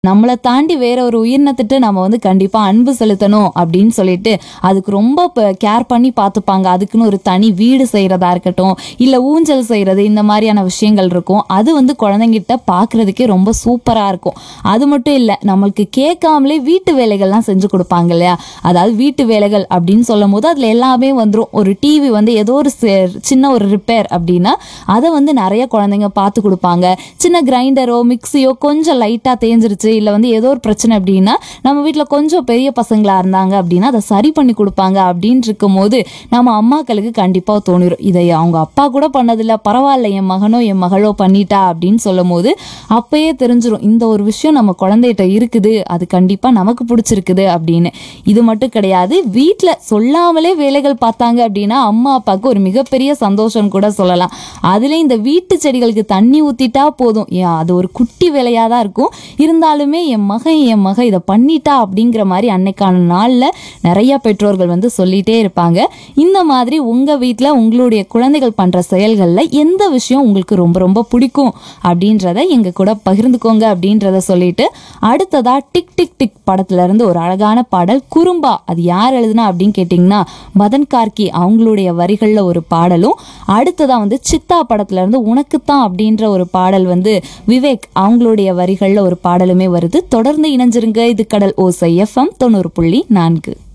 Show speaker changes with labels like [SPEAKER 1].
[SPEAKER 1] நம்மளை தாண்டி வேற ஒரு உயிரினத்திட்ட நம்ம வந்து கண்டிப்பா அன்பு செலுத்தணும் அப்படின்னு சொல்லிட்டு அதுக்கு ரொம்ப கேர் பண்ணி பார்த்துப்பாங்க அதுக்குன்னு ஒரு தனி வீடு செய்யறதா இருக்கட்டும் இல்ல ஊஞ்சல் செய்யறது இந்த மாதிரியான விஷயங்கள் இருக்கும் அது வந்து குழந்தைங்கிட்ட பார்க்கிறதுக்கே ரொம்ப சூப்பரா இருக்கும் அது மட்டும் இல்ல நம்மளுக்கு கேட்காமலே வீட்டு வேலைகள்லாம் செஞ்சு கொடுப்பாங்க இல்லையா அதாவது வீட்டு வேலைகள் அப்படின்னு சொல்லும் போது அதுல எல்லாமே வந்துரும் ஒரு டிவி வந்து ஏதோ ஒரு சே- சின்ன ஒரு ரிப்பேர் அப்படின்னா அதை வந்து நிறைய குழந்தைங்க பார்த்து கொடுப்பாங்க சின்ன கிரைண்டரோ மிக்ஸியோ கொஞ்சம் லைட்டா தேஞ்சிருச்சு இல்ல வந்து ஏதோ ஒரு பிரச்சனை அப்படின்னா நம்ம வீட்ல கொஞ்சம் பெரிய பசங்களா இருந்தாங்க அப்படின்னா அதை சரி பண்ணி கொடுப்பாங்க அப்படின்னு இருக்கும் போது நம்ம அம்மாக்களுக்கு கண்டிப்பா தோணிரும் இதை அவங்க அப்பா கூட பண்ணதில்ல பரவாயில்ல என் மகனோ என் மகளோ பண்ணிட்டா அப்படின்னு சொல்லும் போது அப்பயே தெரிஞ்சிரும் இந்த ஒரு விஷயம் நம்ம குழந்தைகிட்ட இருக்குது அது கண்டிப்பா நமக்கு பிடிச்சிருக்குது அப்படின்னு இது மட்டும் கிடையாது வீட்ல சொல்லாமலே வேலைகள் பார்த்தாங்க அப்படின்னா அம்மா அப்பாவுக்கு ஒரு மிகப்பெரிய சந்தோஷம் கூட சொல்லலாம் அதுல இந்த வீட்டு செடிகளுக்கு தண்ணி ஊத்திட்டா போதும் ஏன் அது ஒரு குட்டி வேலையா தான் இருக்கும் இருந்தாலுமே என் மகன் என் மக இதை பண்ணிட்டா அப்படிங்கிற மாதிரி அன்னைக்கான நாள்ல நிறைய பெற்றோர்கள் வந்து சொல்லிட்டே இருப்பாங்க இந்த மாதிரி உங்க வீட்ல உங்களுடைய குழந்தைகள் பண்ற செயல்கள்ல எந்த விஷயம் உங்களுக்கு ரொம்ப ரொம்ப பிடிக்கும் அப்படின்றத எங்க கூட பகிர்ந்துக்கோங்க அப்படின்றத சொல்லிட்டு அடுத்ததா டிக் டிக் டிக் படத்துல இருந்து ஒரு அழகான பாடல் குறும்பா அது யார் எழுதுனா அப்படின்னு கேட்டிங்கன்னா மதன் கார்கி அவங்களுடைய வரிகள்ல ஒரு பாடலும் அடுத்ததா வந்து சித்தா படத்துல இருந்து உனக்குத்தான் அப்படின்ற ஒரு பாடல் வந்து விவேக் அவங்களுடைய வரிகள்ல ஒரு பாடலுமே வருது தொடர்ந்து இணைஞ்சிருங்க இது கடல் ஓசை எஃப்எம் தொண்ணூறு புள்ளி நான்கு